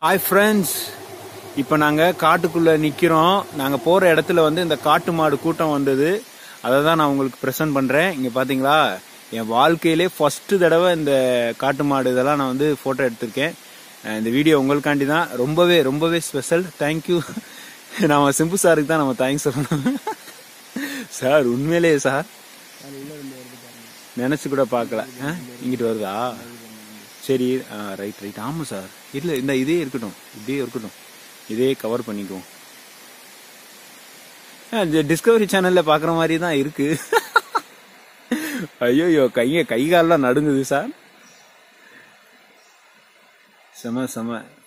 Hi friends இப்போ நாங்கள் காட்டுக்குள்ளே நிற்கிறோம் நாங்கள் போகிற இடத்துல வந்து இந்த காட்டு மாடு கூட்டம் வந்தது அதை தான் நான் உங்களுக்கு ப்ரெசென்ட் பண்ணுறேன் இங்கே பார்த்தீங்களா என் வாழ்க்கையிலே ஃபஸ்ட்டு தடவை இந்த காட்டு மாடு இதெல்லாம் நான் வந்து ஃபோட்டோ எடுத்திருக்கேன் அஹ் இந்த வீடியோ உங்களுக்காண்டி தான் ரொம்பவே ரொம்பவே ஸ்பெஷல் தேங்க்யூ நம்ம சிம்பு சாருக்கு தான் நம்ம தேங்க்ஸ் சொல்லணும் சார் உண்மையிலேயே சார் நினச்சி கூட பார்க்கல ஆ? இங்கிட்டு வருதா சரி ரைட் ரைட் ஆமாம் சார் இல்லை இந்த இதே இருக்கட்டும் இப்படியே இருக்கட்டும் இதே கவர் பண்ணிக்குவோம் டிஸ்கவரி சேனலில் பார்க்குற மாதிரி தான் இருக்கு ஐயோயோ கைய கை காலெல்லாம் நடுங்குது சார் செம செம